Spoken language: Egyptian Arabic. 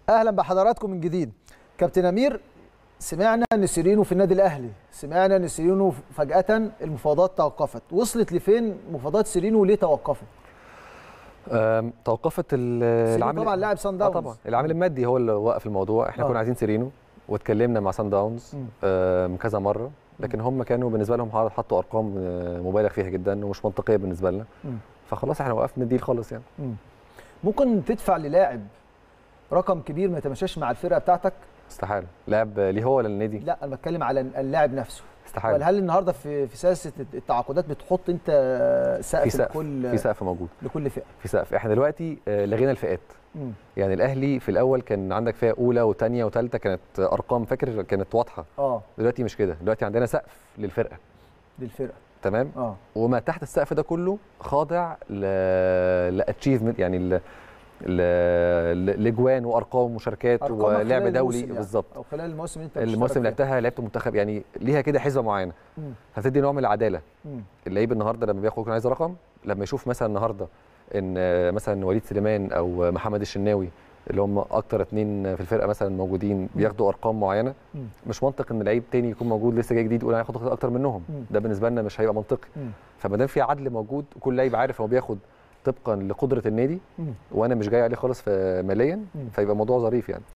اهلا بحضراتكم من جديد كابتن امير سمعنا ان سيرينو في النادي الاهلي سمعنا ان سيرينو فجاه المفاوضات توقفت وصلت لفين مفاوضات سيرينو وليه توقفت آم، توقفت ال- سيرينو العامل طبعا لاعب سان آه داونز طبعا العامل المادي هو اللي وقف الموضوع احنا آه. كنا عايزين سيرينو واتكلمنا مع سان داونز مم. آم، كذا مره لكن هم كانوا بالنسبه لهم حطوا ارقام آه، مبالغ فيها جدا ومش منطقيه بالنسبه لنا مم. فخلاص احنا وقفنا الديل خالص يعني مم. ممكن تدفع للاعب رقم كبير ما يتماشاش مع الفرقه بتاعتك استحاله لاعب ليه هو ولا النادي لا انا بتكلم على اللاعب نفسه استحاله ولا هل النهارده في في سياسه التعاقدات بتحط انت في سقف سقف لكل في سقف موجود لكل فئه في سقف احنا دلوقتي آه، لغينا الفئات مم. يعني الاهلي في الاول كان عندك فئه اولى وثانيه وثالثه كانت ارقام فاكر كانت واضحه اه دلوقتي مش كده دلوقتي عندنا سقف للفرقه للفرقه تمام اه وما تحت السقف ده كله خاضع ل لاتشيفمنت يعني ل ل- لاجوان وارقام ومشاركات أرقامك ولعب خلال دولي الموسم يعني. بالظبط او خلال الموسم اللي انت الموسم بتشترك اللي فيه. لعبتها لعبت منتخب يعني ليها كده حسبه معينه مم. هتدي نوع من العداله مم. اللعيب النهارده لما بياخد يكون عايز رقم لما يشوف مثلا النهارده ان آه، مثلا وليد سليمان او محمد الشناوي اللي هم اكتر اتنين في الفرقه مثلا موجودين بياخدوا ارقام معينه مم. مش منطق ان لعيب تاني يكون موجود لسه جاي جديد يقول انا هاخد اكتر منهم مم. ده بالنسبه لنا مش هيبقى منطقي مم. فما دام في عدل موجود وكل لعيب عارف هو بياخد طبقا لقدره النادي مم. وانا مش جاي عليه خالص في- ماليا مم. فيبقى الموضوع ظريف يعني